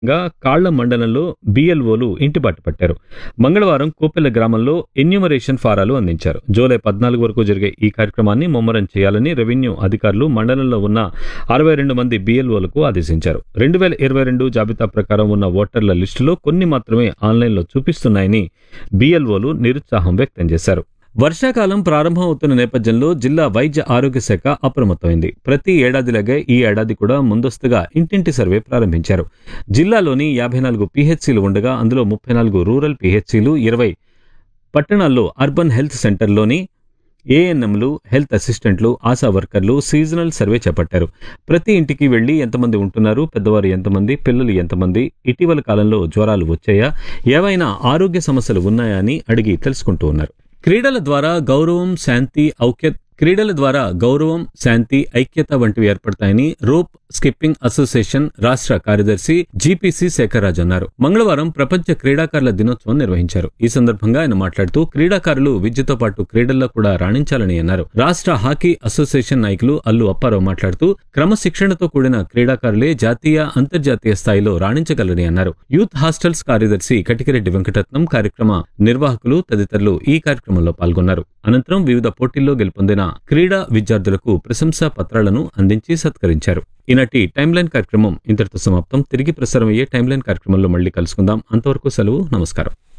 గా కాళ్ల మండలంలో బిఎల్ఓలు ఇంటిబాటు పట్టారు మంగళవారం కోపెల్ల గ్రామంలో ఎన్యూమరేషన్ ఫారాలు అందించారు జూలై పద్నాలుగు వరకు జరిగే ఈ కార్యక్రమాన్ని ముమ్మరం చేయాలని రెవెన్యూ అధికారులు మండలంలో ఉన్న అరవై రెండు మంది బిఎల్ఓలకు ఆదేశించారు రెండు వేల ఇరవై రెండు జాబితా ప్రకారం ఉన్న ఓటర్ల లిస్టులో కొన్ని మాత్రమే ఆన్లైన్లో చూపిస్తున్నాయని బిఎల్ఓలు నిరుత్సాహం వ్యక్తం చేశారు వర్షాకాలం ప్రారంభం అవుతున్న నేపథ్యంలో జిల్లా వైద్య ఆరోగ్య శాఖ అప్రమత్తమైంది ప్రతి ఏడాదిలాగే ఈ ఏడాది కూడా ముందస్తుగా ఇంటింటి సర్వే ప్రారంభించారు జిల్లాలోని యాభై నాలుగు పీహెచ్సీలు ఉండగా అందులో ముప్పై నాలుగు రూరల్ పీహెచ్సీలు ఇరవై పట్టణాల్లో అర్బన్ హెల్త్ సెంటర్లోని ఏఎన్ఎంలు హెల్త్ అసిస్టెంట్లు ఆశా వర్కర్లు సీజనల్ సర్వే చేపట్టారు ప్రతి ఇంటికి వెళ్లి ఎంతమంది ఉంటున్నారు పెద్దవారు ఎంతమంది పిల్లలు ఎంతమంది ఇటీవల కాలంలో జ్వరాలు వచ్చాయా ఏవైనా ఆరోగ్య సమస్యలు ఉన్నాయా అని అడిగి తెలుసుకుంటూ ఉన్నారు క్రీడల ద్వారా గౌరవం శాంతి ఔక్య క్రీడల ద్వారా గౌరవం శాంతి ఐక్యత వంటివి ఏర్పడతాయని రోప్ స్కిప్పింగ్ అసోసియేషన్ రాష్ట్ర కార్యదర్శి జీపీసీ శేఖర్రాజ్ అన్నారు మంగళవారం ప్రపంచ క్రీడాకారుల దినోత్సవం నిర్వహించారు ఈ సందర్భంగా ఆయన మాట్లాడుతూ క్రీడాకారులు విద్యతో పాటు క్రీడల్లో కూడా రాణించాలని అన్నారు రాష్ట్ర హాకీ అసోసియేషన్ నాయకులు అల్లు అప్పారావు మాట్లాడుతూ క్రమశిక్షణతో కూడిన క్రీడాకారులే జాతీయ అంతర్జాతీయ స్థాయిలో రాణించగలరని అన్నారు యూత్ హాస్టల్స్ కార్యదర్శి కటికిరెడ్డి వెంకటరత్నం కార్యక్రమ నిర్వాహకులు తదితరులు ఈ కార్యక్రమంలో పాల్గొన్నారు అనంతరం వివిధ పోటీల్లో గెలుపొందిన క్రీడా విద్యార్థులకు ప్రశంసా పత్రాలను అందించి సత్కరించారు ఈనాటి టైమ్ లైన్ కార్యక్రమం ఇంతటితో సమాప్తం తిరిగి ప్రసారం అయ్యే టైమ్ లైన్ కార్యక్రమంలో మళ్ళీ కలుసుకుందాం అంతవరకు సెలవు నమస్కారం